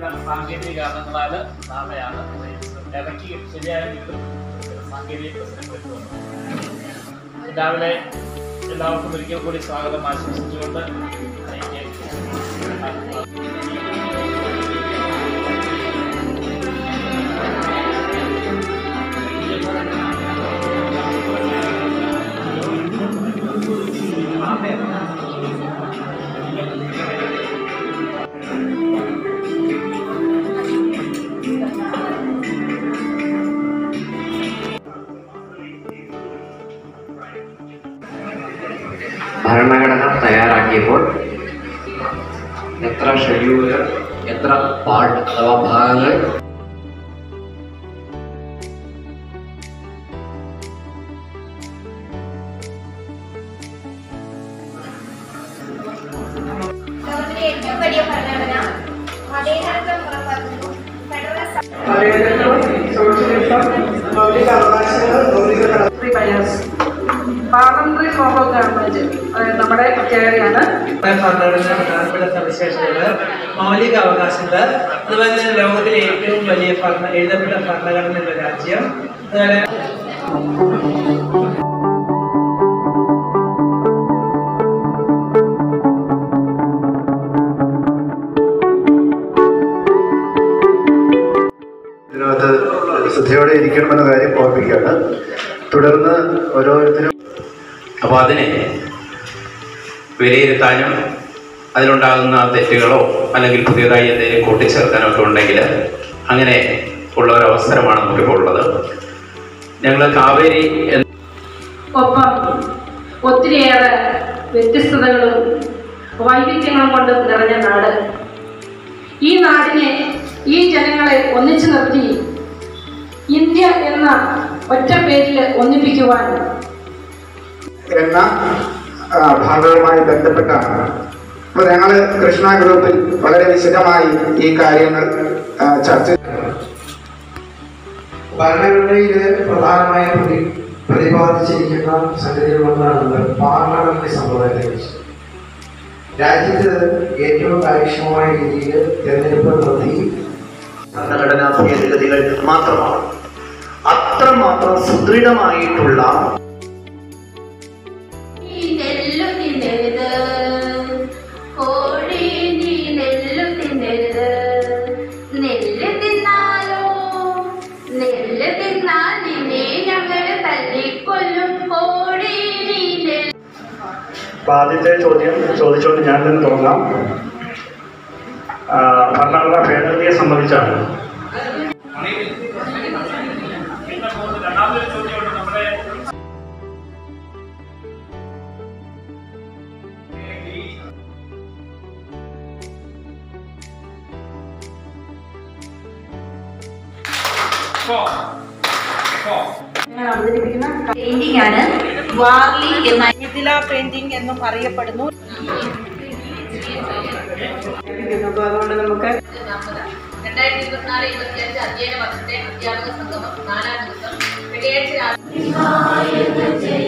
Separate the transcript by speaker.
Speaker 1: ചില സാങ്കേതിക കാരണങ്ങളാൽ നാളെയാണ് ഇടയ്ക്ക് ശരിയായെങ്കിലും ചില സാങ്കേതിക പ്രശ്നങ്ങൾ വന്നു രാവിലെ എല്ലാവർക്കും ഒരിക്കൽ കൂടി സ്വാഗതം ആശംസിച്ചുകൊണ്ട് എനിക്ക്
Speaker 2: ഭരണഘടന തയ്യാറാക്കിയപ്പോൾ എത്ര ഷെഡ്യൂളുകൾ എത്ര പാർട്ട് അഥവാ ഭാഗങ്ങൾ
Speaker 3: ലോകത്തിലെ ഏറ്റവും വലിയ ഭരണഘടന മതേതരത്വം ഉറപ്പാക്കുന്നു ഫെഡറൽ സ-
Speaker 4: മതേതരത്വം സോഷ്യലിസം മൗലിക അവകാശങ്ങൾ മൗലിക കട
Speaker 5: ബയാസ് പാർലമെന്ററി ഫോം ഓഫ് ഗവൺമെന്റ് അതായത് നമ്മുടെ പ്രത്യേകതയാണ്
Speaker 4: ഭരണഘടന പ്രധാനപ്പെട്ട സവിശേഷതകൾ മൗലിക അവകാശങ്ങൾ അതുപോലെ തന്നെ ലോകത്തിലെ ഏറ്റവും വലിയ ഭരണ എഴുതപ്പെട്ട ഭരണഘടനയുള്ള രാജ്യം അതുപോലെ
Speaker 6: ഇതിനകത്ത് ശ്രദ്ധയോടെ ഇരിക്കണമെന്ന കാര്യം ഓർമ്മിക്കുകയാണ് തുടർന്ന് ഓരോരുത്തരും
Speaker 7: അപ്പോൾ അതിനെ വിലയിരുത്താനും അതിലുണ്ടാകുന്ന തെറ്റുകളോ അല്ലെങ്കിൽ പുതിയതായി എന്തെങ്കിലും കൂട്ടിച്ചേർക്കാനോ ഒക്കെ ഉണ്ടെങ്കിൽ അങ്ങനെ ഉള്ള ഒരു അവസരമാണ് നമുക്കിപ്പോൾ ഉള്ളത് ഞങ്ങൾ കാവേരി എന്ന
Speaker 5: ഒപ്പം ഒത്തിരിയേറെ വ്യത്യസ്തതകളും വൈവിധ്യങ്ങളും കൊണ്ട് നിറഞ്ഞ നാട് ഈ നാടിനെ ഈ ജനങ്ങളെ ഒന്നിച്ചു നിർത്തി ഇന്ത്യ എന്ന ഒറ്റ പേരിൽ ഒന്നിപ്പിക്കുവാൻ
Speaker 8: എന്ന ആ, ഭാഗവുമായി ബന്ധപ്പെട്ടാണ് അപ്പോൾ ഞങ്ങൾ കൃഷ്ണ ഗ്രൂപ്പിൽ വളരെ വിശദമായി ഈ കാര്യങ്ങൾ ആ, ചർച്ച
Speaker 9: ഭരണഘടനയിൽ പ്രധാനമായി പ്രതി പ്രതിപാദിച്ചിരിക്കുന്ന സംഗതികളൊന്നാണ് പാർലമെന്റ് സമ്പ്രദായത്തെക്കുറിച്ച് രാജ്യത്ത് ഏറ്റവും കാര്യക്ഷമമായ രീതിയിൽ തെരഞ്ഞെടുപ്പ് നടത്തി
Speaker 10: ഭരണഘടനാ ഭേദഗതികൾ മാത്രമാണ് അത്രമാത്രം സുദൃഢമായിട്ടുള്ള
Speaker 3: നീ നെല്ലു തിന്നരുത് കോഴി നീ നെല്ലു തിന്നരുത് നെല്ല് തിന്നാലോ നെല്ല് തിന്നാൽ നിന്നെ ഞങ്ങള് തല്ലിക്കൊല്ലും കോഴി നീ നെല്ല്
Speaker 6: അപ്പൊ ആദ്യത്തെ ചോദ്യം ചോദിച്ചുകൊണ്ട് ഞാൻ തന്നെ തുടങ്ങാം ആ, ഭരണഘടനാ ഭേദഗതിയെ സംബന്ധിച്ചാണ്
Speaker 1: പിന്നെ മൂന്ന് രണ്ടാമതൊരു ചോദ്യമുണ്ട് നമ്മുടെ
Speaker 5: ഞാൻ അവതരിപ്പിക്കുന്ന
Speaker 3: പെയിന്റിംഗ് ആണ് വാർലി എന്ന
Speaker 5: മിഥില പെയിന്റിംഗ് എന്നും അറിയപ്പെടുന്നു അപ്പോൾ അതുകൊണ്ട് നമുക്ക്
Speaker 3: രണ്ടായിരത്തി ഇരുപത്തിനാല് ഇരുപത്തിയഞ്ച് അധ്യയന വർഷത്തെ അധ്യാപക സംഗമം നാലാം ദിവസം വെള്ളിയാഴ്ച രാത്രി